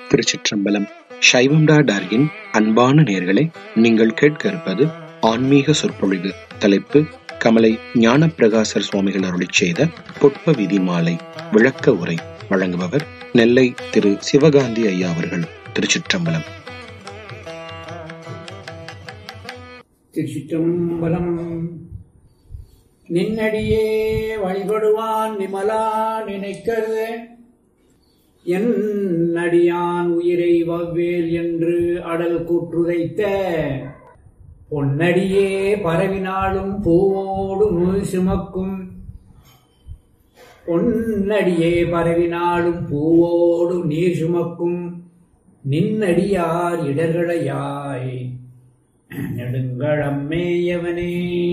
திருச்சிற்றம்பலம் சைவம் டா டார்கின் அன்பான நேர்களே நீங்கள் கேட்க இருப்பது ஆன்மீக சொற்பொழிவு தலைப்பு கமலை ஞானப்பிரகாசர் சுவாமிகள் அருளிச் செய்த புட்ப விதி மாலை விளக்க உரை வழங்குபவர் நெல்லை திரு சிவகாந்தி ஐயா அவர்கள் திருச்சிற்றம்பலம் திருச்சிற்றம்பலம் நின்னடியே வழிபடுவான் நிமலா நினைக்கிறது என் அடியான் உயிரை வவ்வேல் என்று அடல் கூற்றுரைத்த பொன்னடியே பரவினாலும் பூவோடு நூல் சுமக்கும் பொன்னடியே பரவினாலும் பூவோடு நீர் சுமக்கும் நின்னடியார் இடர்களையாய் நெடுங்களம்மேயவனே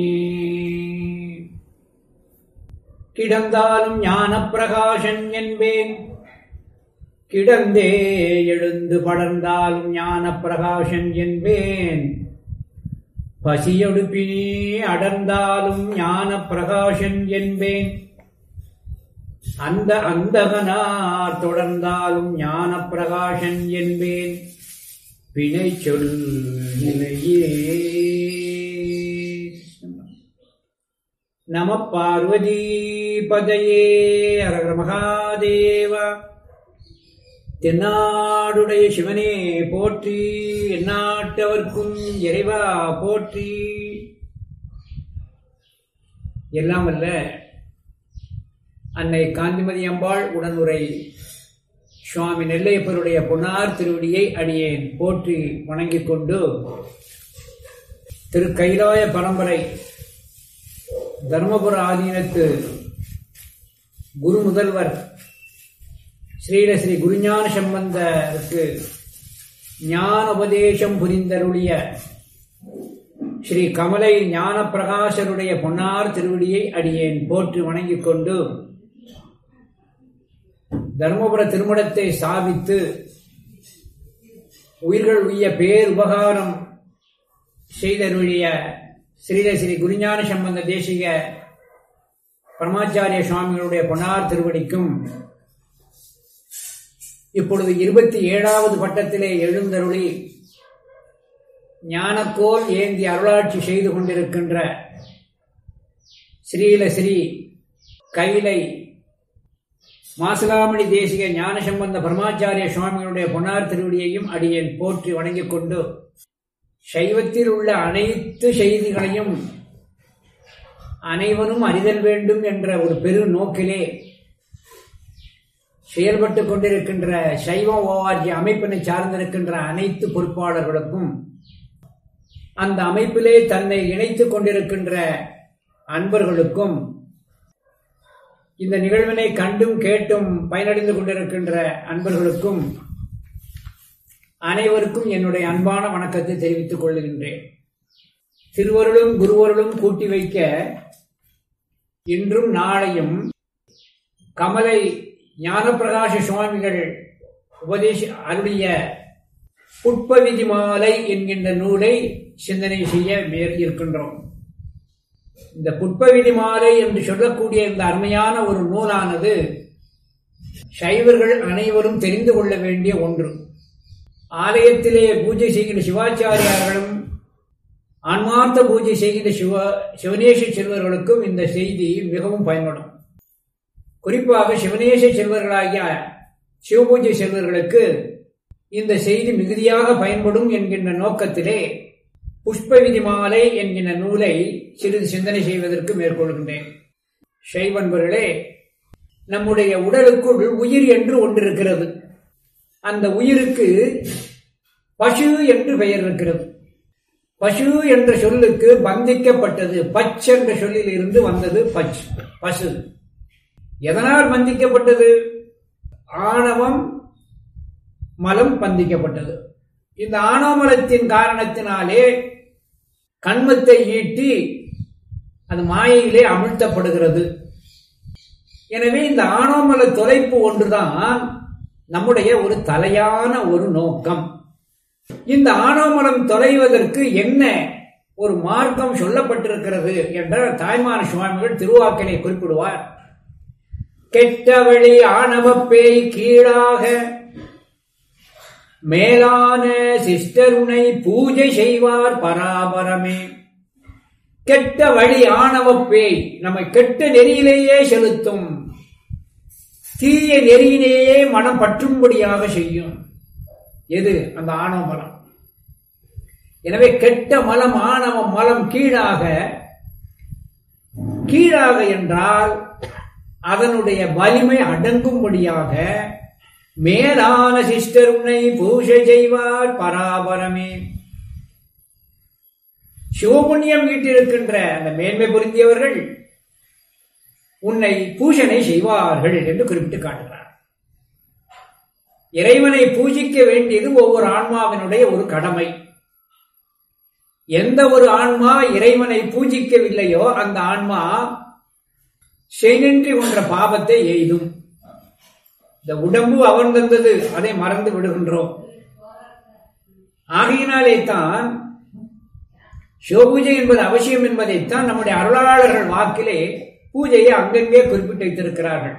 கிடந்தாலும் ஞானப் பிரகாசன் என்பேன் கிடந்தே எழுந்து படர்ந்தாலும் ஞானப் பிரகாசன் என்பேன் பசியொடுப்பினே அடர்ந்தாலும் ஞானப் பிரகாசன் என்பேன் அந்த அந்தகனார் தொடர்ந்தாலும் ஞானப் பிரகாசன் என்பேன் பிணை சொல் நிலையே நம பார்வதி பதையே அரகர மகாதேவா தென்னாடுடைய சிவனே போற்றி எந்நாட்டவர்க்கும் இறைவா போற்றி எல்லாம் அல்ல அன்னை காந்திமதி அம்பாள் உடனுரை சுவாமி நெல்லையப்பருடைய பொன்னார் திருவடியை அடியேன் போற்றி வணங்கிக் கொண்டு திரு கைலாய பரம்பரை தர்மபுர ஆதீனத்து குரு முதல்வர் ஸ்ரீல ஸ்ரீ குருஞான சம்பந்தருக்கு ஞான உபதேசம் புரிந்தருளிய ஸ்ரீ கமலை ஞான பிரகாசருடைய பொன்னார் திருவடியை அடியேன் போற்றி வணங்கிக் கொண்டு தர்மபுர திருமணத்தை சாவித்து உயிர்கள் உய்ய பேர் உபகாரம் செய்தருளிய ஸ்ரீல ஸ்ரீ குருஞான சம்பந்த தேசிக பரமாச்சாரிய சுவாமிகளுடைய பொன்னார் திருவடிக்கும் இப்பொழுது இருபத்தி ஏழாவது பட்டத்திலே எழுந்தருளி ஞானக்கோல் ஏந்தி அருளாட்சி செய்து கொண்டிருக்கின்ற ஸ்ரீல ஸ்ரீ கைலை மாசிலாமணி தேசிக ஞான சம்பந்த பரமாச்சாரிய சுவாமிகளுடைய பொன்னார் திருவடியையும் அடியேன் போற்றி வணங்கிக் கொண்டு சைவத்தில் உள்ள அனைத்து செய்திகளையும் அனைவரும் அறிதல் வேண்டும் என்ற ஒரு பெரு நோக்கிலே செயல்பட்டு கொண்டிருக்கின்ற சைவ ஓஆர்ஜி அமைப்பினை சார்ந்திருக்கின்ற அனைத்து பொறுப்பாளர்களுக்கும் அந்த அமைப்பிலே தன்னை இணைத்துக் கொண்டிருக்கின்ற அன்பர்களுக்கும் இந்த நிகழ்வினை கண்டும் கேட்டும் பயனடைந்து கொண்டிருக்கின்ற அன்பர்களுக்கும் அனைவருக்கும் என்னுடைய அன்பான வணக்கத்தை தெரிவித்துக் கொள்கின்றேன் திருவருளும் குருவருளும் கூட்டி வைக்க இன்றும் நாளையும் கமலை ஞானப்பிரகாச சுவாமிகள் உபதேச அருளிய உட்பவிதி மாலை என்கின்ற நூலை சிந்தனை செய்ய மேற் இருக்கின்றோம் இந்த புட்பவிதி மாலை என்று சொல்லக்கூடிய இந்த அருமையான ஒரு நூலானது சைவர்கள் அனைவரும் தெரிந்து கொள்ள வேண்டிய ஒன்று ஆலயத்திலே பூஜை செய்கின்ற சிவாச்சாரியார்களும் ஆன்மார்த்த பூஜை செய்கின்ற சிவ சிவனேச செல்வர்களுக்கும் இந்த செய்தி மிகவும் பயன்படும் குறிப்பாக சிவனேச செல்வர்களாகிய சிவபூஜை செல்வர்களுக்கு இந்த செய்தி மிகுதியாக பயன்படும் என்கின்ற நோக்கத்திலே புஷ்பவிதி மாலை என்கின்ற நூலை சிறிது சிந்தனை செய்வதற்கு மேற்கொள்கின்றேன் சைவன்பர்களே நம்முடைய உடலுக்குள் உயிர் என்று ஒன்று இருக்கிறது அந்த உயிருக்கு பசு என்று பெயர் இருக்கிறது பசு என்ற சொல்லுக்கு பந்திக்கப்பட்டது பச் என்ற சொல்லில் இருந்து வந்தது பச் பசு எதனால் பந்திக்கப்பட்டது ஆணவம் மலம் பந்திக்கப்பட்டது இந்த ஆணவமலத்தின் காரணத்தினாலே கண்மத்தை ஈட்டி அது மாயையிலே அமிழ்த்தப்படுகிறது எனவே இந்த ஆணவமல தொலைப்பு ஒன்றுதான் நம்முடைய ஒரு தலையான ஒரு நோக்கம் இந்த ஆணவமலம் தொலைவதற்கு என்ன ஒரு மார்க்கம் சொல்லப்பட்டிருக்கிறது என்ற தாய்மான சுவாமிகள் திருவாக்கினை குறிப்பிடுவார் கெட்ட வழி ஆணவ பேய் கீழாக மேலான சிஸ்டருனை பூஜை செய்வார் பராபரமே கெட்ட வழி ஆணவ பேய் நம்மை கெட்ட நெறியிலேயே செலுத்தும் தீய நெறியிலேயே மனம் பற்றும்படியாக செய்யும் எது அந்த ஆணவ மலம் எனவே கெட்ட மலம் ஆணவ மலம் கீழாக கீழாக என்றால் அதனுடைய வலிமை அடங்கும்படியாக மேலான சிஸ்டர் உன்னை பூஜை செய்வார் பராபரமே சிவபுண்ணியம் ஈட்டிருக்கின்ற அந்த மேன்மை பொருந்தியவர்கள் உன்னை பூஜனை செய்வார்கள் என்று குறிப்பிட்டு காட்டுகிறார் இறைவனை பூஜிக்க வேண்டியது ஒவ்வொரு ஆன்மாவினுடைய ஒரு கடமை எந்த ஒரு ஆன்மா இறைவனை பூஜிக்கவில்லையோ அந்த ஆன்மா செய்நின்றி கொன்ற பாவத்தை எய்தும் இந்த உடம்பு அவன் தந்தது அதை மறந்து விடுகின்றோம் ஆகையினாலே தான் சிவபூஜை என்பது அவசியம் என்பதைத்தான் நம்முடைய அருளாளர்கள் வாக்கிலே பூஜையை அங்கங்கே குறிப்பிட்டு வைத்திருக்கிறார்கள்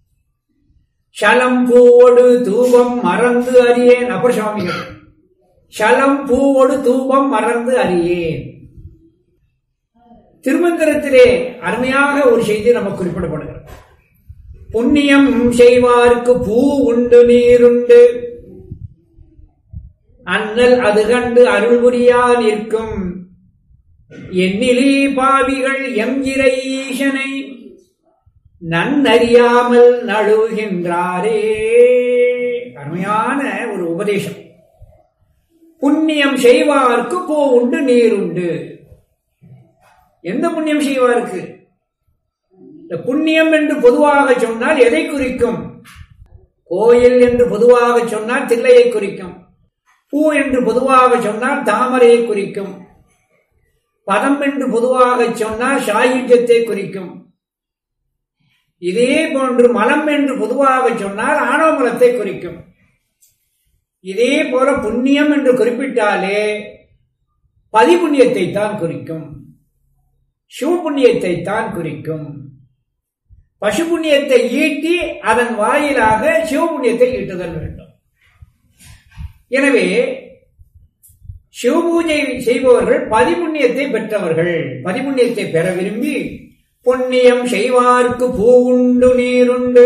சலம் பூவோடு தூபம் மறந்து அறியேன் அப்பர் சுவாமிகள் சலம் பூவோடு தூபம் மறந்து அறியேன் திருமந்திரத்திலே அருமையாக ஒரு செய்தி நமக்கு குறிப்பிடப்படுகிறது புண்ணியம் செய்வார்க்கு பூ உண்டு நீருண்டு அண்ணல் அது கண்டு அருள் புரியா நிற்கும் எண்ணிலி பாவிகள் எம் இறை ஈசனை நன்னறியாமல் நழுவுகின்றாரே அருமையான ஒரு உபதேசம் புண்ணியம் செய்வார்க்கு பூ உண்டு நீர் உண்டு எந்த புண்ணியம் செய்வார்க்கு இந்த புண்ணியம் என்று பொதுவாக சொன்னால் எதை குறிக்கும் கோயில் என்று பொதுவாக சொன்னால் தில்லையை குறிக்கும் பூ என்று பொதுவாக சொன்னால் தாமரையை குறிக்கும் பதம் என்று பொதுவாக சொன்னால் சாயுஜத்தை குறிக்கும் இதே போன்று மலம் என்று பொதுவாக சொன்னால் ஆணவ மலத்தை குறிக்கும் இதே போல புண்ணியம் என்று குறிப்பிட்டாலே பதிபுண்ணியத்தை தான் குறிக்கும் சிவபுண்ணியத்தை தான் குறிக்கும் பசு புண்ணியத்தை ஈட்டி அதன் வாயிலாக சிவபுண்ணியத்தை ஈட்டுதல் வேண்டும் எனவே சிவபூஜை செய்பவர்கள் பதிபுண்ணியத்தை பெற்றவர்கள் பதிபுண்ணியத்தை பெற விரும்பி புண்ணியம் செய்வார்க்கு பூ உண்டு நீருண்டு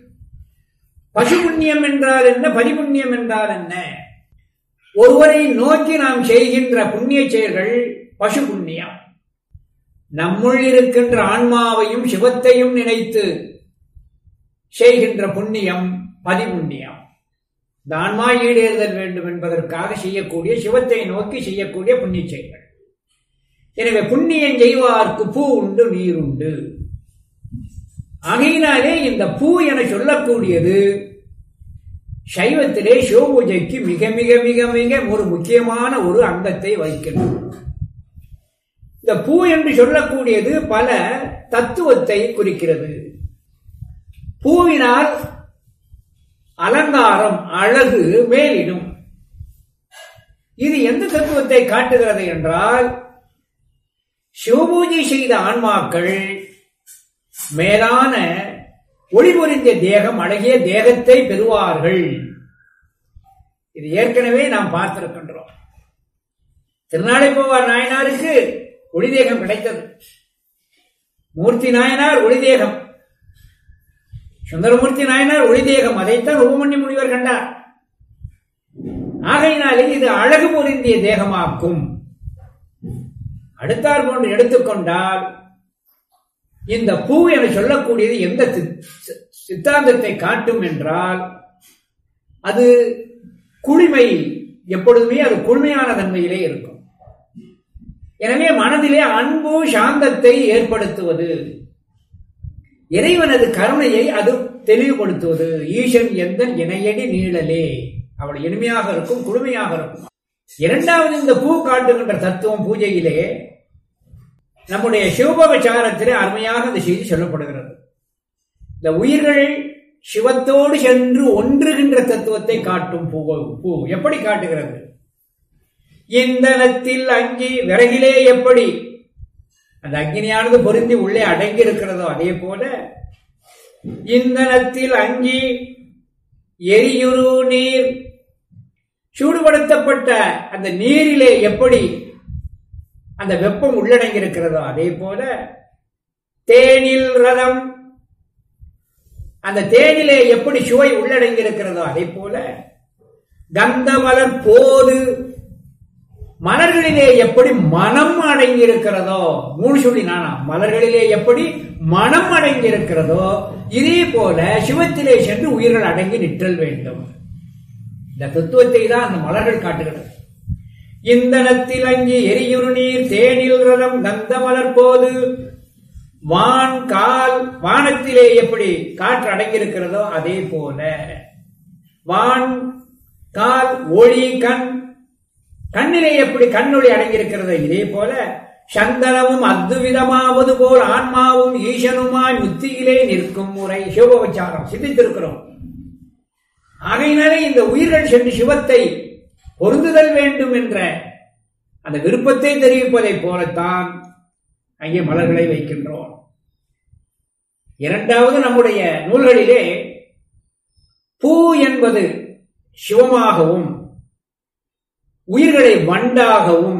பசு புண்ணியம் என்றால் என்ன பதிபுண்ணியம் என்றால் என்ன ஒருவரை நோக்கி நாம் செய்கின்ற புண்ணிய செயல்கள் பசு புண்ணியம் நம்முள் இருக்கின்ற ஆன்மாவையும் சிவத்தையும் நினைத்து செய்கின்ற புண்ணியம் பதிபுண்ணியம் இந்த ஆன்மா ஈடேறுதல் வேண்டும் என்பதற்காக செய்யக்கூடிய சிவத்தை நோக்கி செய்யக்கூடிய புண்ணிய செயல்கள் எனவே புண்ணியம் செய்வார்க்கு பூ உண்டு நீர் உண்டு ஆகையினாலே இந்த பூ என சொல்லக்கூடியது சைவத்திலே சிவபூஜைக்கு மிக மிக மிக மிக ஒரு முக்கியமான ஒரு அங்கத்தை வகிக்கின்றது இந்த பூ என்று சொல்லக்கூடியது பல தத்துவத்தை குறிக்கிறது பூவினால் அலங்காரம் அழகு மேலிடும் இது எந்த தத்துவத்தை காட்டுகிறது என்றால் சிவபூஜை செய்த ஆன்மாக்கள் மேலான ஒளிபொறிந்த தேகம் அழகிய தேகத்தை பெறுவார்கள் இது ஏற்கனவே நாம் பார்த்திருக்கின்றோம் திருநாளைப்போவார் நாயனாருக்கு ஒளி தேகம் கிடைத்தது மூர்த்தி நாயனார் ஒளி தேகம் சுந்தரமூர்த்தி நாயனார் ஒளி தேகம் அதைத்தான் உபமன்ய முனிவர் கண்டார் ஆகையினாலே இது அழகு பொருந்திய தேகமாக்கும் அடுத்தார் போன்று எடுத்துக்கொண்டால் இந்த பூ என சொல்லக்கூடியது எந்த சித்தாந்தத்தை காட்டும் என்றால் அது குளிமை எப்பொழுதுமே அது குழுமையான தன்மையிலே இருக்கும் எனவே மனதிலே அன்பு சாந்தத்தை ஏற்படுத்துவது இறைவனது கருணையை அது தெளிவுபடுத்துவது ஈசன் எந்த இணையடி நீழலே அவள் இனிமையாக இருக்கும் குழுமையாக இருக்கும் இரண்டாவது இந்த பூ காட்டுகின்ற தத்துவம் பூஜையிலே நம்முடைய சிவபகச்சாரத்திலே அருமையாக இந்த செய்தி சொல்லப்படுகிறது இந்த உயிர்கள் சிவத்தோடு சென்று ஒன்றுகின்ற தத்துவத்தை காட்டும் பூ பூ எப்படி காட்டுகிறது இந்தனத்தில் அங்கி விறகிலே எப்படி அந்த அக்னியானது பொருந்தி உள்ளே அடங்கி இருக்கிறதோ அதே போல இந்தனத்தில் அங்கி எரியுரு நீர் சூடுபடுத்தப்பட்ட அந்த நீரிலே எப்படி அந்த வெப்பம் உள்ளடங்கி இருக்கிறதோ அதே போல தேனில் ரதம் அந்த தேனிலே எப்படி சுவை உள்ளடங்கி இருக்கிறதோ அதே போல கந்த மலர் போது மலர்களிலே எப்படி மனம் அடங்கி இருக்கிறதோ மூணு சொல்லி நானா மலர்களிலே எப்படி மனம் அடங்கி இருக்கிறதோ இதே போல சிவத்திலே சென்று உயிர்கள் அடங்கி நிற்றல் வேண்டும் இந்த தத்துவத்தை தான் அந்த மலர்கள் காட்டுகிறது இந்தனத்தில் அங்கி எரியுறு நீர் தேனில் ரதம் கந்த மலர் போது வான் கால் வானத்திலே எப்படி காற்று அடங்கியிருக்கிறதோ அதே போல வான் கால் ஒளி கண் கண்ணிலே எப்படி கண்ணொளி அடங்கியிருக்கிறதோ இதே போல சந்தனமும் அத்துவிதமாவது போல் ஆன்மாவும் ஈசனுமாய் முத்தியிலே நிற்கும் முறை சிவபச்சாரம் சிந்தித்திருக்கிறோம் ஆகையினாலே இந்த உயிர்கள் சென்று சிவத்தை பொருந்துதல் வேண்டும் என்ற அந்த விருப்பத்தை தெரிவிப்பதைப் போலத்தான் அங்கே மலர்களை வைக்கின்றோம் இரண்டாவது நம்முடைய நூல்களிலே பூ என்பது சிவமாகவும் உயிர்களை வண்டாகவும்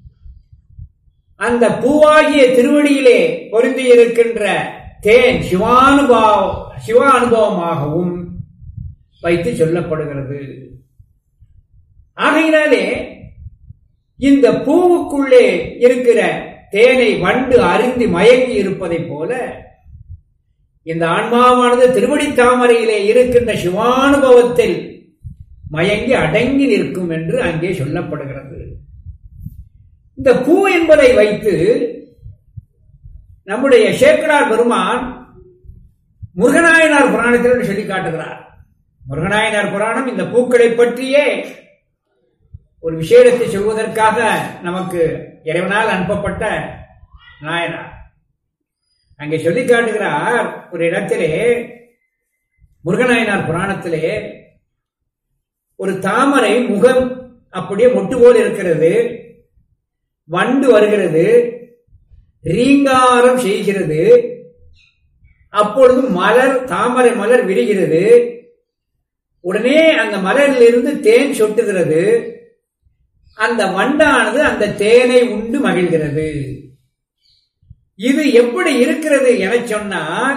அந்த பூவாகிய திருவடியிலே பொருந்தி இருக்கின்ற தேன் சிவானுபாவ சிவ அனுபவமாகவும் வைத்து சொல்லப்படுகிறது ஆகையினாலே இந்த பூவுக்குள்ளே இருக்கிற தேனை வண்டு அருந்தி மயங்கி இருப்பதைப் போல இந்த ஆன்மாவானது திருவடி தாமரையிலே இருக்கின்ற சிவானுபவத்தில் மயங்கி அடங்கி நிற்கும் என்று அங்கே சொல்லப்படுகிறது இந்த பூ என்பதை வைத்து நம்முடைய சேக்கரார் பெருமான் முருகநாயனார் புராணத்தில் சொல்லி காட்டுகிறார் முருகநாயனார் புராணம் இந்த பூக்களை பற்றியே ஒரு விஷயத்தை சொல்வதற்காக நமக்கு இறைவனால் அனுப்பப்பட்ட நாயனார் அங்கே சொல்லி காட்டுகிறார் ஒரு இடத்திலே முருகநாயனார் புராணத்திலே ஒரு தாமரை முகம் அப்படியே மொட்டு போல் இருக்கிறது வண்டு வருகிறது ரீங்காரம் செய்கிறது அப்பொழுது மலர் தாமரை மலர் விரிகிறது உடனே அந்த மலரிலிருந்து தேன் சொட்டுகிறது அந்த வண்டானது அந்த தேனை உண்டு மகிழ்கிறது இது எப்படி இருக்கிறது என சொன்னால்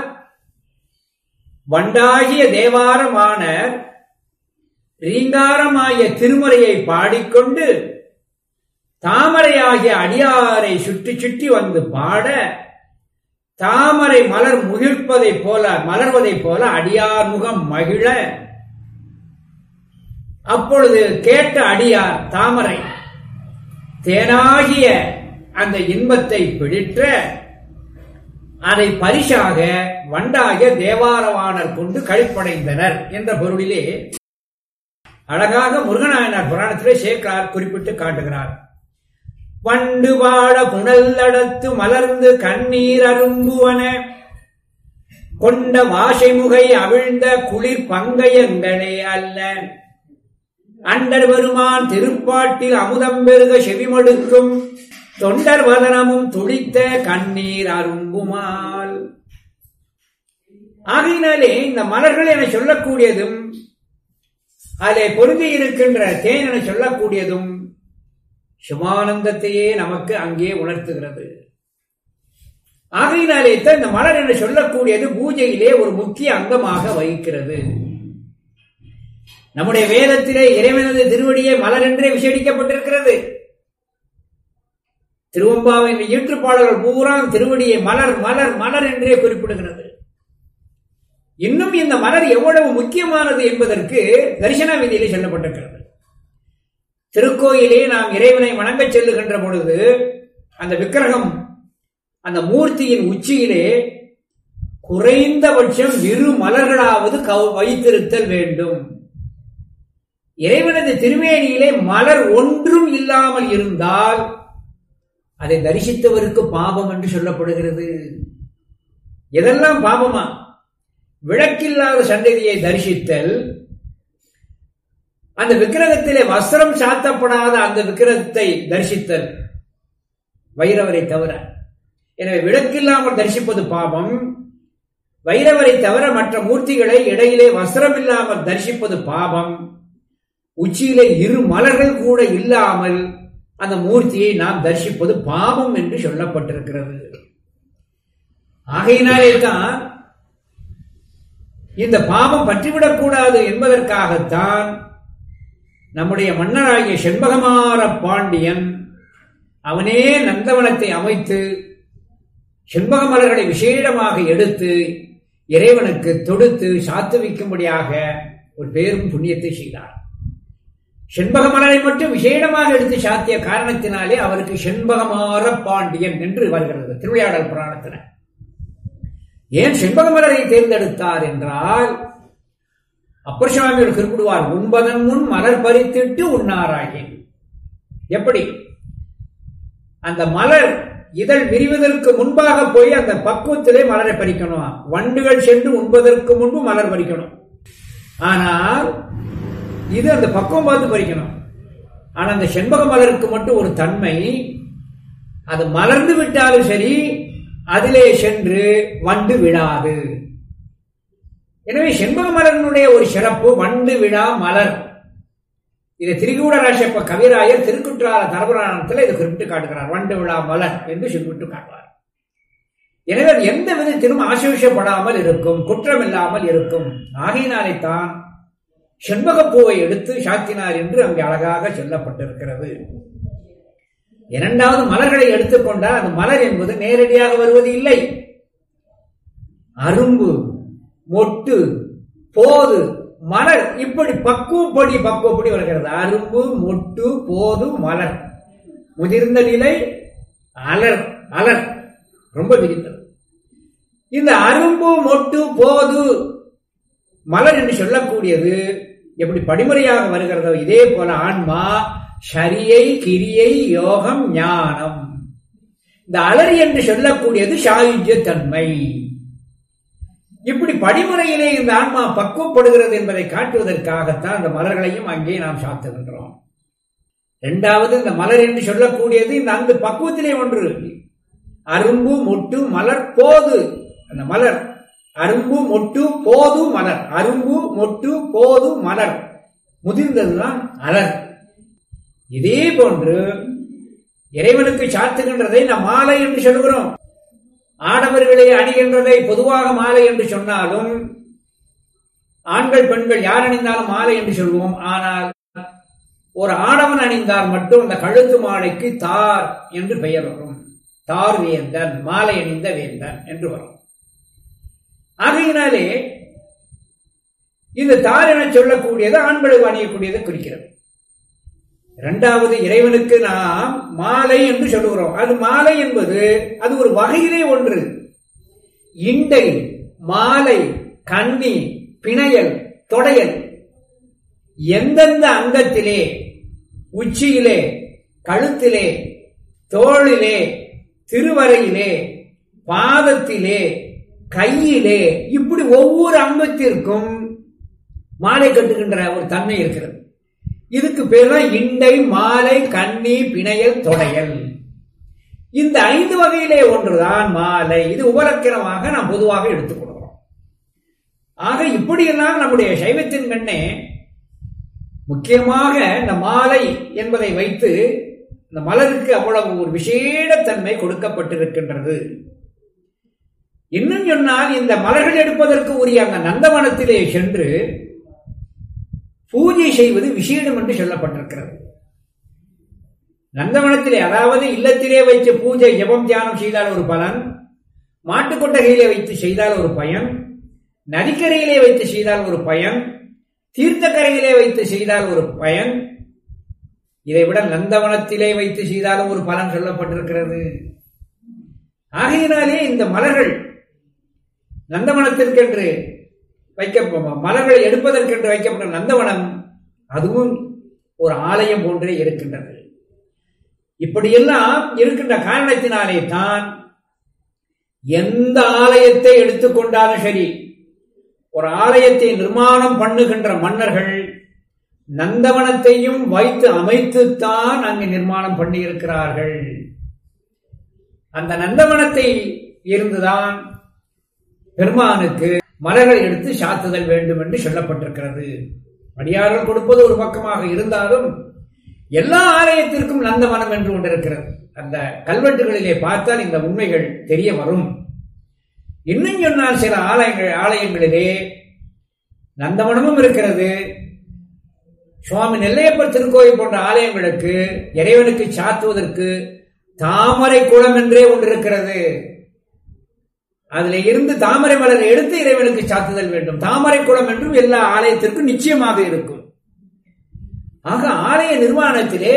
வண்டாகிய தேவாரமான ரீங்காரமாகிய திருமுறையை பாடிக்கொண்டு தாமரையாகிய அடியாரை சுற்றி சுற்றி வந்து பாட தாமரை மலர் முகிழ்ப்பதைப் போல மலர்வதைப் போல அடியார் முகம் மகிழ அப்பொழுது கேட்ட அடியார் தாமரை தேனாகிய அந்த இன்பத்தை பிடிற்ற அதை பரிசாக வண்டாகிய தேவாரவாணர் கொண்டு கழிப்படைந்தனர் என்ற பொருளிலே அழகாக முருகநாயனார் புராணத்திலே சேக்கார் குறிப்பிட்டு காட்டுகிறார் வண்டு வாழ புனல் அடத்து மலர்ந்து கண்ணீர் அரும்புவன கொண்ட வாசை முகை அவிழ்ந்த குளிர் பங்கயங்களே அல்ல அண்டர் பெருமான் திருப்பாட்டில் அமுதம் பெருக செவிமடுக்கும் தொண்டர் வதனமும் துடித்த கண்ணீர் அரும்புமால் ஆகையினாலே இந்த மலர்கள் என சொல்லக்கூடியதும் அதிலே பொருந்தி இருக்கின்ற தேன் என சொல்லக்கூடியதும் சிவானந்தத்தையே நமக்கு அங்கே உணர்த்துகிறது ஆகையினாலே தான் இந்த மலர் என்று சொல்லக்கூடியது பூஜையிலே ஒரு முக்கிய அங்கமாக வகிக்கிறது நம்முடைய வேதத்திலே இறைவனது திருவடியே மலர் என்றே விசேடிக்கப்பட்டிருக்கிறது திருவம்பாவின் ஈற்றுப்பாடல்கள் பூரா திருவடியை மலர் மலர் மலர் என்றே குறிப்பிடுகிறது இன்னும் இந்த மலர் எவ்வளவு முக்கியமானது என்பதற்கு தரிசன விதியிலே சொல்லப்பட்டிருக்கிறது திருக்கோயிலே நாம் இறைவனை வணங்கச் செல்லுகின்ற பொழுது அந்த விக்கிரகம் அந்த மூர்த்தியின் உச்சியிலே குறைந்தபட்சம் இரு மலர்களாவது வைத்திருத்தல் வேண்டும் இறைவனது திருமேனியிலே மலர் ஒன்றும் இல்லாமல் இருந்தால் அதை தரிசித்தவருக்கு பாபம் என்று சொல்லப்படுகிறது எதெல்லாம் பாபமா விளக்கில்லாத சந்ததியை தரிசித்தல் அந்த விக்கிரகத்திலே வஸ்திரம் சாத்தப்படாத அந்த விக்கிரகத்தை தரிசித்தல் வைரவரை தவிர எனவே விளக்கில்லாமல் தரிசிப்பது பாவம் வைரவரை தவிர மற்ற மூர்த்திகளை இடையிலே வஸ்திரம் இல்லாமல் தரிசிப்பது பாவம் உச்சியிலே இரு மலர்கள் கூட இல்லாமல் அந்த மூர்த்தியை நாம் தரிசிப்பது பாவம் என்று சொல்லப்பட்டிருக்கிறது ஆகையினாலே தான் இந்த பாவம் பற்றிவிடக்கூடாது என்பதற்காகத்தான் நம்முடைய மன்னராகிய செண்பகமார பாண்டியன் அவனே நந்தவனத்தை அமைத்து செண்பக மலர்களை விசேடமாக எடுத்து இறைவனுக்கு தொடுத்து சாத்துவிக்கும்படியாக ஒரு பேரும் புண்ணியத்தை செய்தார் செண்பக மலரை மட்டும் விசேடமாக எடுத்து சாத்திய காரணத்தினாலே அவருக்கு செண்பகமார பாண்டியன் என்று வருகிறது திருவிளையாடல் புராணத்தில் ஏன் செண்பக மலரை தேர்ந்தெடுத்தார் என்றால் அப்பர் சுவாமிகள் குறிப்பிடுவார் உண்பதன் முன் மலர் பறித்திட்டு உண்ணாராகின் எப்படி அந்த மலர் இதழ் விரிவதற்கு முன்பாக போய் அந்த பக்குவத்திலே மலரை பறிக்கணும் வண்டுகள் சென்று உண்பதற்கு முன்பு மலர் பறிக்கணும் ஆனால் இது அந்த பக்குவம் பார்த்து பறிக்கணும் ஆனா அந்த செண்பக மலருக்கு மட்டும் ஒரு தன்மை அது மலர்ந்து விட்டாலும் சரி அதிலே சென்று வண்டு விடாது எனவே செண்பக மலரினுடைய ஒரு சிறப்பு வண்டு விழா மலர் இதை திரிகூட ராசப்ப கவிராயர் திருக்குற்றால தரபுராணத்தில் இதை குறிப்பிட்டு காட்டுகிறார் வண்டு விழா மலர் என்று குறிப்பிட்டு காட்டுவார் எனவே அது எந்த விதத்திலும் ஆசோஷப்படாமல் இருக்கும் குற்றம் இல்லாமல் இருக்கும் ஆகையினாலே தான் செண்பகப்பூவை எடுத்து சாத்தினார் என்று அங்கே அழகாக சொல்லப்பட்டிருக்கிறது இரண்டாவது மலர்களை எடுத்துக்கொண்டால் அந்த மலர் என்பது நேரடியாக வருவது இல்லை அரும்பு மொட்டு போது மலர் இப்படி பக்குவப்படி பக்குவப்படி வருகிறது அரும்பு மொட்டு போது மலர் முதிர்ந்த நிலை அலர் அலர் ரொம்ப விரிந்தது இந்த அரும்பு மொட்டு போது மலர் என்று சொல்லக்கூடியது எப்படி படிமுறையாக வருகிறதோ இதே போல ஆன்மா சரியை கிரியை யோகம் ஞானம் இந்த அலறி என்று சொல்லக்கூடியது சாயுஜ்ய தன்மை இப்படி படிமுறையிலே இந்த ஆன்மா பக்குவப்படுகிறது என்பதை காட்டுவதற்காகத்தான் அந்த மலர்களையும் அங்கே நாம் சாத்துகின்றோம் இரண்டாவது இந்த மலர் என்று சொல்லக்கூடியது இந்த அந்த பக்குவத்திலே ஒன்று அரும்பு மொட்டு மலர் போது அந்த மலர் அரும்பு மொட்டு போது மலர் அரும்பு மொட்டு போது மலர் முதிர்ந்ததுதான் அலர் இதே போன்று இறைவனுக்கு சாத்துகின்றதை நாம் மாலை என்று சொல்கிறோம் ஆடவர்களை அணிகின்றதை பொதுவாக மாலை என்று சொன்னாலும் ஆண்கள் பெண்கள் யார் அணிந்தாலும் மாலை என்று சொல்வோம் ஆனால் ஒரு ஆடவன் அணிந்தால் மட்டும் அந்த கழுத்து மாலைக்கு தார் என்று பெயர் வரும் தார் வேந்தன் மாலை அணிந்த வேந்தன் என்று வரும் ஆகையினாலே இந்த தார் என சொல்லக்கூடியது ஆண்களுக்கு அணியக்கூடியதை குறிக்கிறது இரண்டாவது இறைவனுக்கு நாம் மாலை என்று சொல்லுகிறோம் அது மாலை என்பது அது ஒரு வகையிலே ஒன்று இண்டை மாலை கண்ணி பிணையல் தொடையல் எந்தெந்த அங்கத்திலே உச்சியிலே கழுத்திலே தோளிலே திருவரையிலே பாதத்திலே கையிலே இப்படி ஒவ்வொரு அங்கத்திற்கும் மாலை கட்டுகின்ற ஒரு தன்மை இருக்கிறது இதுக்கு பேர் தான் இண்டை மாலை கண்ணி பிணையல் தொடையல் இந்த ஐந்து வகையிலே ஒன்றுதான் மாலை இது உபலக்கணமாக நாம் பொதுவாக எடுத்துக்கொள்கிறோம் ஆக இப்படியெல்லாம் நம்முடைய சைவத்தின் கண்ணே முக்கியமாக இந்த மாலை என்பதை வைத்து இந்த மலருக்கு அவ்வளவு ஒரு விசேட தன்மை கொடுக்கப்பட்டிருக்கின்றது இன்னும் சொன்னால் இந்த மலர்கள் எடுப்பதற்கு உரிய அந்த நந்தவனத்திலே சென்று பூஜை செய்வது விசேடம் என்று சொல்லப்பட்டிருக்கிறது நந்தவனத்திலே அதாவது இல்லத்திலே வைத்து பூஜை ஜபம் தியானம் செய்தால் ஒரு பலன் மாட்டுக்கொட்டகையிலே வைத்து செய்தால் ஒரு பயன் நதிக்கரையிலே வைத்து செய்தால் ஒரு பயன் தீர்த்தக்கரையிலே வைத்து செய்தால் ஒரு பயன் இதை விட நந்தவனத்திலே வைத்து செய்தாலும் ஒரு பலன் சொல்லப்பட்டிருக்கிறது ஆகையினாலே இந்த மலர்கள் நந்தவனத்திற்கென்று வைக்க மலர்களை எடுப்பதற்கென்று வைக்கப்பட்ட நந்தவனம் அதுவும் ஒரு ஆலயம் போன்றே இருக்கின்றது இப்படியெல்லாம் இருக்கின்ற காரணத்தினாலே தான் எந்த ஆலயத்தை எடுத்துக்கொண்டாலும் சரி ஒரு ஆலயத்தை நிர்மாணம் பண்ணுகின்ற மன்னர்கள் நந்தவனத்தையும் வைத்து அமைத்துத்தான் அங்கு நிர்மாணம் பண்ணி இருக்கிறார்கள் அந்த நந்தவனத்தை இருந்துதான் பெருமானுக்கு மலர்கள் எடுத்து சாத்துதல் வேண்டும் என்று சொல்லப்பட்டிருக்கிறது அடியார்கள் கொடுப்பது ஒரு பக்கமாக இருந்தாலும் எல்லா ஆலயத்திற்கும் நந்தவனம் என்று ஒன்று இருக்கிறது அந்த கல்வெட்டுகளிலே பார்த்தால் இந்த உண்மைகள் தெரிய வரும் இன்னும் சொன்னால் சில ஆலயங்கள் ஆலயங்களிலே நந்தவனமும் இருக்கிறது சுவாமி நெல்லையப்பர் திருக்கோயில் போன்ற ஆலயங்களுக்கு இறைவனுக்கு சாத்துவதற்கு தாமரை குளம் என்றே ஒன்று இருக்கிறது அதுல இருந்து தாமரை மலர் எடுத்து இறைவனுக்கு சாத்துதல் வேண்டும் தாமரை குளம் என்றும் எல்லா ஆலயத்திற்கும் நிச்சயமாக இருக்கும் ஆக ஆலய நிர்மாணத்திலே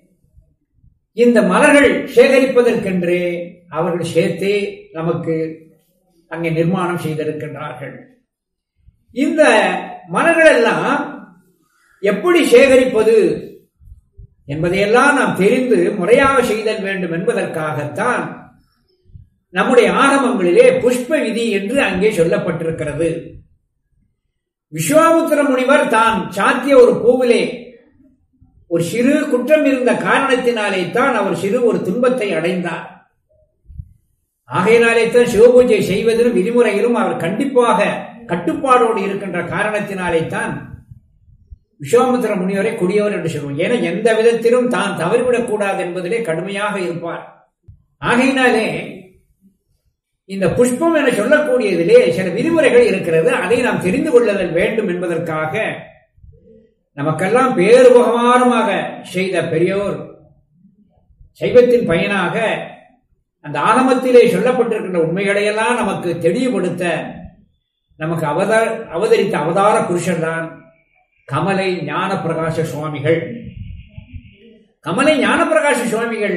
இந்த மலர்கள் சேகரிப்பதற்கென்று அவர்கள் சேர்த்தே நமக்கு அங்கே நிர்மாணம் செய்திருக்கின்றார்கள் இந்த மலர்கள் எல்லாம் எப்படி சேகரிப்பது என்பதையெல்லாம் நாம் தெரிந்து முறையாக செய்தல் வேண்டும் என்பதற்காகத்தான் நம்முடைய ஆகமங்களிலே புஷ்ப விதி என்று அங்கே சொல்லப்பட்டிருக்கிறது விஸ்வாமுத்திர முனிவர் தான் சாத்திய ஒரு பூவிலே ஒரு சிறு குற்றம் இருந்த காரணத்தினாலே தான் அவர் சிறு ஒரு துன்பத்தை அடைந்தார் ஆகையினாலே தான் சிவபூஜை செய்வதிலும் விதிமுறையிலும் அவர் கண்டிப்பாக கட்டுப்பாடோடு இருக்கின்ற காரணத்தினாலே தான் விஸ்வாமுத்திர முனிவரை கொடியவர் என்று சொல்வோம் ஏன்னா எந்த விதத்திலும் தான் தவறிவிடக் கூடாது என்பதிலே கடுமையாக இருப்பார் ஆகையினாலே இந்த புஷ்பம் என சொல்லக்கூடியதிலே சில விதிமுறைகள் இருக்கிறது அதை நாம் தெரிந்து கொள்ளுதல் வேண்டும் என்பதற்காக நமக்கெல்லாம் பேருபகமானமாக செய்த பெரியோர் சைவத்தின் பயனாக அந்த ஆகமத்திலே சொல்லப்பட்டிருக்கின்ற உண்மைகளையெல்லாம் நமக்கு தெளிவுபடுத்த நமக்கு அவதார அவதரித்த அவதார புருஷர் தான் கமலை ஞான பிரகாச சுவாமிகள் கமலை ஞான பிரகாச சுவாமிகள்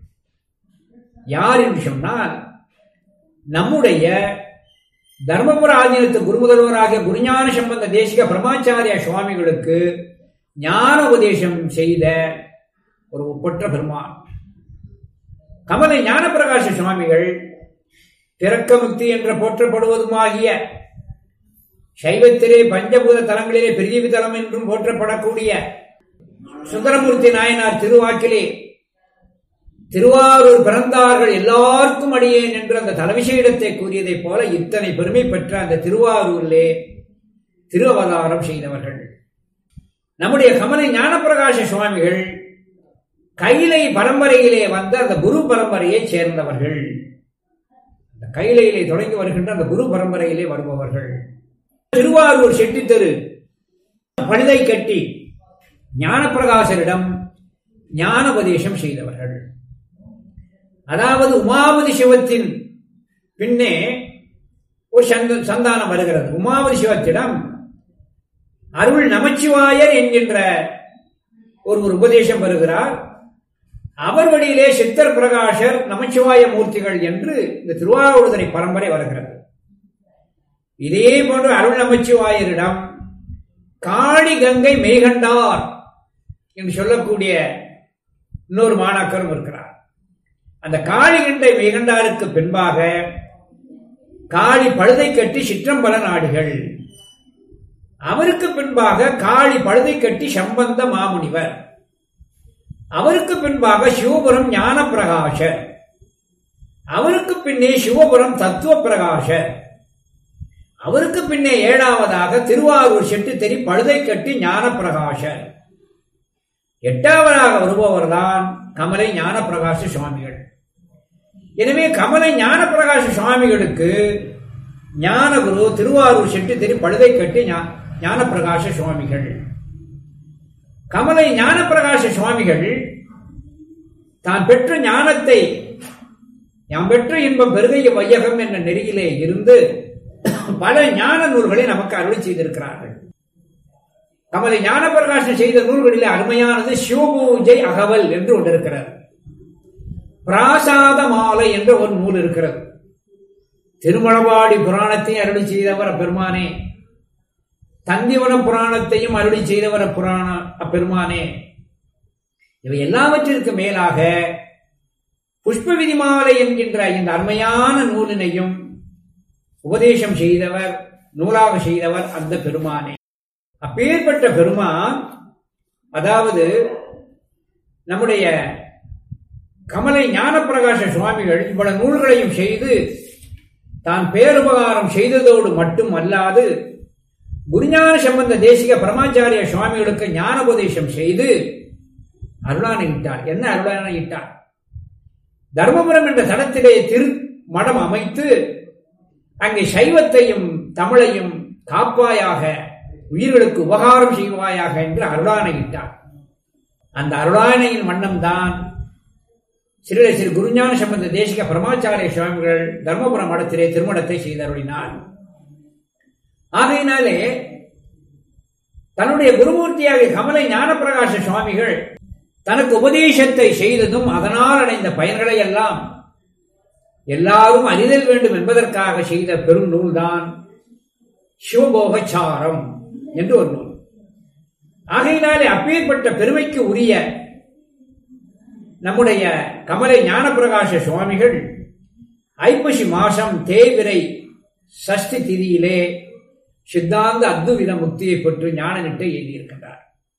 யார் என்று சொன்னால் நம்முடைய தர்மபுர ஆதீனத்து குருமுதல்வராகிய குருஞான சம்பந்த தேசிக பிரமாச்சாரிய சுவாமிகளுக்கு ஞான உபதேசம் செய்த ஒரு ஒப்பற்ற பெருமான் கமலை ஞானபிரகாச சுவாமிகள் திறக்கமுக்தி என்று போற்றப்படுவதுமாகிய சைவத்திலே பஞ்சபூத தலங்களிலே பெரிய தலம் என்றும் போற்றப்படக்கூடிய சுந்தரமூர்த்தி நாயனார் திருவாக்கிலே திருவாரூர் பிறந்தார்கள் எல்லாருக்கும் அடியேன் என்று அந்த தலைவிசையிடத்தை கூறியதைப் போல இத்தனை பெருமை பெற்ற அந்த திருவாரூரிலே திரு அவதாரம் செய்தவர்கள் நம்முடைய கமலை ஞானப்பிரகாச சுவாமிகள் கைலை பரம்பரையிலே வந்த அந்த குரு பரம்பரையை சேர்ந்தவர்கள் அந்த கைலையிலே தொடங்கி வருகின்ற அந்த குரு பரம்பரையிலே வருபவர்கள் திருவாரூர் செட்டித்தெரு பழுதை கட்டி ஞானப்பிரகாசரிடம் ஞானோபதேசம் செய்தவர்கள் அதாவது உமாவதி சிவத்தின் பின்னே ஒரு சந்த சந்தானம் வருகிறது உமாவதி சிவத்திடம் அருள் நமச்சிவாயர் என்கின்ற ஒரு ஒரு உபதேசம் வருகிறார் அவர் வழியிலே சித்தர் பிரகாஷர் நமச்சிவாய மூர்த்திகள் என்று இந்த திருவாரூர்தனை பரம்பரை வருகிறது இதே போன்று அருள் நமச்சிவாயரிடம் காளி கங்கை மெய்கண்டார் என்று சொல்லக்கூடிய இன்னொரு மாணாக்கரும் இருக்கிறார் அந்த காளி கண்டை மெய்கண்டாருக்கு பின்பாக காளி பழுதை கட்டி சிற்றம்பல நாடுகள் அவருக்கு பின்பாக காளி பழுதை கட்டி சம்பந்த மாமுனிவர் அவருக்கு பின்பாக சிவபுரம் ஞான பிரகாஷர் அவருக்கு பின்னே சிவபுரம் தத்துவ பிரகாஷர் அவருக்கு பின்னே ஏழாவதாக திருவாரூர் செட்டுத்தெரி பழுதை கட்டி ஞான பிரகாஷர் எட்டாவதாக வருபவர் தான் கமலை ஞான பிரகாச சுவாமிகள் எனவே கமலை ஞான பிரகாச சுவாமிகளுக்கு ஞானகுரு திருவாரூர் செட்டுத்தெரி பழுதை கட்டி ஞான பிரகாச சுவாமிகள் கமலை ஞான பிரகாச சுவாமிகள் தான் பெற்ற ஞானத்தை யாம் பெற்ற இன்பம் பெருகைய வையகம் என்ற நெறியிலே இருந்து பல ஞான நூல்களை நமக்கு அருளி செய்திருக்கிறார்கள் கமலை ஞான பிரகாசம் செய்த நூல்களிலே அருமையானது சிவபூஜை அகவல் என்று ஒன்று இருக்கிறது பிராசாத மாலை என்ற ஒரு நூல் இருக்கிறது திருமணவாடி புராணத்தை அருளி செய்தவர் அப்பெருமானே தந்திவன புராணத்தையும் அருளி செய்தவர் புராண அப்பெருமானே இவை எல்லாவற்றிற்கு மேலாக புஷ்ப விதிமாலை என்கின்ற இந்த அருமையான நூலினையும் உபதேசம் செய்தவர் நூலாக செய்தவர் அந்த பெருமானே அப்பேற்பட்ட பெருமான் அதாவது நம்முடைய கமலை ஞானப்பிரகாச சுவாமிகள் இவ்வளவு நூல்களையும் செய்து தான் பேருபகாரம் செய்ததோடு மட்டும் அல்லாது குருஞான சம்பந்த தேசிக பரமாச்சாரிய சுவாமிகளுக்கு ஞானோபதேசம் செய்து அருளானையிட்டார் என்ன அருளானையிட்டார் தர்மபுரம் என்ற தடத்திலே திரு மடம் அமைத்து அங்கே சைவத்தையும் தமிழையும் காப்பாயாக உயிர்களுக்கு உபகாரம் செய்வாயாக என்று அருளானையிட்டார் அந்த அருளானையின் வண்ணம்தான் சிறுலை சிறு குருஞான சம்பந்த தேசிக பரமாச்சாரிய சுவாமிகள் தர்மபுரம் மடத்திலே திருமணத்தை செய்தருளினார் ஆகையினாலே தன்னுடைய குருமூர்த்தியாகிய கமலை ஞானப்பிரகாச சுவாமிகள் தனக்கு உபதேசத்தை செய்ததும் அதனால் அடைந்த பயன்களை எல்லாம் எல்லாரும் அறிதல் வேண்டும் என்பதற்காக செய்த பெரும் நூல்தான் சிவபோகச்சாரம் என்று ஒரு நூல் ஆகையினாலே அப்பேற்பட்ட பெருமைக்கு உரிய நம்முடைய கமலை ஞானப்பிரகாச சுவாமிகள் ஐப்பசி மாசம் தேவிரை சஷ்டி திதியிலே சித்தாந்த அத்துவித முக்தியை பெற்று ஞான நிட்டை எழுதியிருக்கின்றார்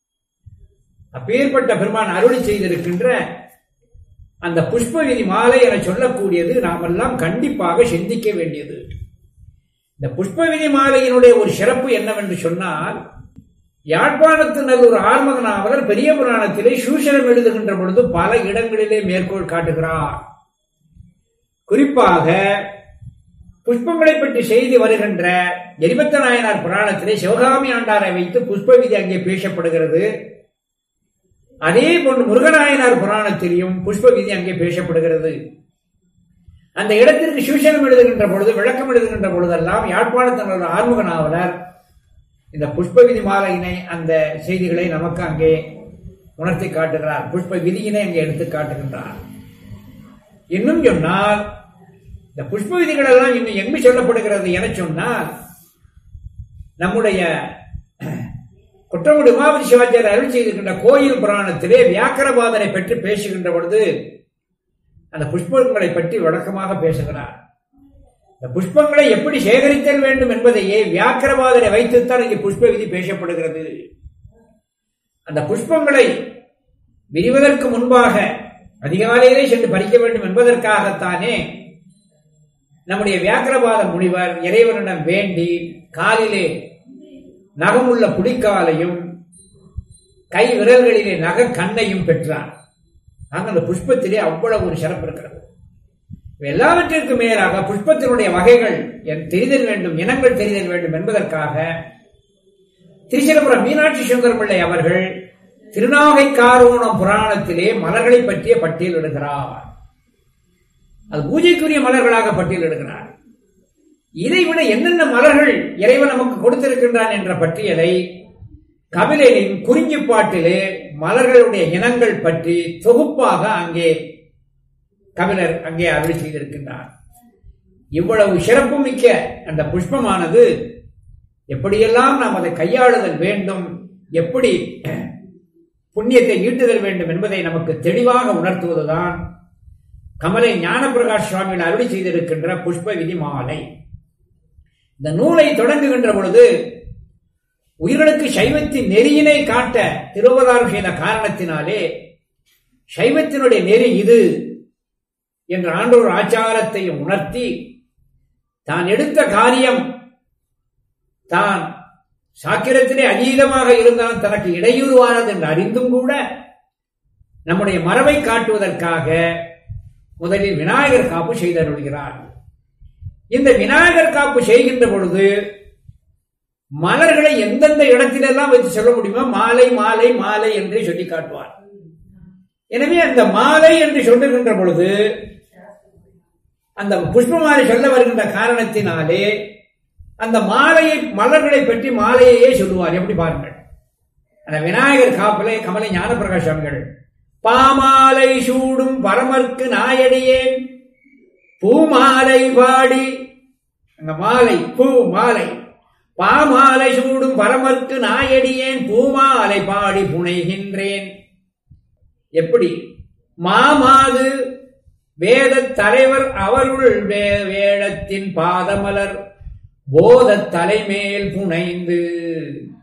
அப்பேற்பட்ட பெருமான் அருளி செய்திருக்கின்ற அந்த புஷ்பகிரி மாலை என சொல்லக்கூடியது நாமெல்லாம் கண்டிப்பாக சிந்திக்க வேண்டியது இந்த புஷ்பகிரி மாலையினுடைய ஒரு சிறப்பு என்னவென்று சொன்னால் யாழ்ப்பாணத்து நல்லூர் ஆர்மக நாவலர் பெரிய புராணத்திலே சூசனம் எழுதுகின்ற பொழுது பல இடங்களிலே மேற்கோள் காட்டுகிறார் குறிப்பாக புஷ்பங்களை பற்றி செய்தி வருகின்ற எரிபத்த நாயனார் புராணத்திலே சிவகாமி ஆண்டாரை வைத்து புஷ்ப விதி அங்கே பேசப்படுகிறது அதே போன்று முருகநாயனார் புராணத்திலையும் புஷ்ப விதி அங்கே பேசப்படுகிறது அந்த இடத்திற்கு சூசனம் எழுதுகின்ற பொழுது விளக்கம் எழுதுகின்ற பொழுதெல்லாம் யாழ்ப்பாணத்தினர் ஆறுமுக நாவலர் இந்த புஷ்ப விதி மாலையினை அந்த செய்திகளை நமக்கு அங்கே உணர்த்தி காட்டுகிறார் புஷ்ப விதியினை அங்கே எடுத்து காட்டுகின்றார் இன்னும் சொன்னால் இந்த புஷ்ப விதிகள் எல்லாம் இன்னும் எங்கு சொல்லப்படுகிறது என சொன்னால் நம்முடைய குற்றமுடி உமாபதி சிவாச்சாரியர் அருள் செய்திருக்கின்ற கோயில் புராணத்திலே வியாக்கரபாதரை பற்றி பேசுகின்ற பொழுது அந்த புஷ்பங்களை பற்றி வழக்கமாக பேசுகிறார் இந்த புஷ்பங்களை எப்படி சேகரித்தல் வேண்டும் என்பதையே வியாக்கரபாதரை வைத்துத்தான் இங்கே புஷ்ப விதி பேசப்படுகிறது அந்த புஷ்பங்களை விரிவதற்கு முன்பாக அதிகாலையிலே சென்று பறிக்க வேண்டும் என்பதற்காகத்தானே நம்முடைய வியாக்கரபாத முனிவர் இறைவனிடம் வேண்டி காலிலே நகமுள்ள புடிக்காலையும் கை விரல்களிலே நக கண்ணையும் பெற்றார் ஆக அந்த புஷ்பத்திலே அவ்வளவு ஒரு சிறப்பு இருக்கிறது எல்லாவற்றிற்கும் மேலாக புஷ்பத்தினுடைய வகைகள் என் தெரிதல் வேண்டும் இனங்கள் தெரிதல் வேண்டும் என்பதற்காக திருச்சிரபுரம் மீனாட்சி சுந்தரம்பிள்ளை அவர்கள் திருநாகை காரோணம் புராணத்திலே மலர்களை பற்றிய பட்டியலிடுகிறார் அது பூஜைக்குரிய மலர்களாக பட்டியலிடுகிறார் இதைவிட என்னென்ன மலர்கள் இறைவன் நமக்கு கொடுத்திருக்கின்றான் என்ற பட்டியலை கபிலையின் குறிஞ்சி பாட்டிலே மலர்களுடைய இனங்கள் பற்றி தொகுப்பாக அங்கே கபிலர் அங்கே அருள் செய்திருக்கின்றார் இவ்வளவு சிறப்பு மிக்க அந்த புஷ்பமானது எப்படியெல்லாம் நாம் அதை கையாளுதல் வேண்டும் எப்படி புண்ணியத்தை ஈட்டுதல் வேண்டும் என்பதை நமக்கு தெளிவாக உணர்த்துவதுதான் கமலை ஞானபிரகாஷ் சுவாமிகள் அருளி செய்திருக்கின்ற புஷ்ப விதி மாலை இந்த நூலை தொடங்குகின்ற பொழுது உயிர்களுக்கு சைவத்தின் நெறியினை காட்ட திருவதாரம் செய்த காரணத்தினாலே சைவத்தினுடைய நெறி இது என்ற ஆண்டோர் ஆச்சாரத்தை உணர்த்தி தான் எடுத்த காரியம் தான் சாக்கிரத்திலே அதீதமாக இருந்தால் தனக்கு இடையூறுவானது என்று அறிந்தும் கூட நம்முடைய மரபை காட்டுவதற்காக முதலில் விநாயகர் காப்பு செய்தருள்கிறார் இந்த விநாயகர் காப்பு செய்கின்ற பொழுது மலர்களை எந்தெந்த இடத்திலெல்லாம் வைத்து சொல்ல முடியுமோ மாலை மாலை மாலை என்று சொல்லி காட்டுவார் எனவே அந்த மாலை என்று சொல்லுகின்ற பொழுது அந்த புஷ்பமாலை சொல்ல வருகின்ற காரணத்தினாலே அந்த மாலையை மலர்களை பற்றி மாலையையே சொல்லுவார் எப்படி பாருங்கள் அந்த விநாயகர் காப்பிலே கமலை ஞானபிரகாஷ் சுவாமிகள் பாமாலை சூடும் பரமர்க்கு நாயடியேன் பூமாலை பாடி அங்க மாலை பூ மாலை பாமாலை சூடும் பரமர்க்கு நாயடியேன் பூமாலை பாடி புனைகின்றேன் எப்படி மாமாது வேத தலைவர் அவருள் வே- வேடத்தின் பாதமலர் போத தலைமேல் புனைந்து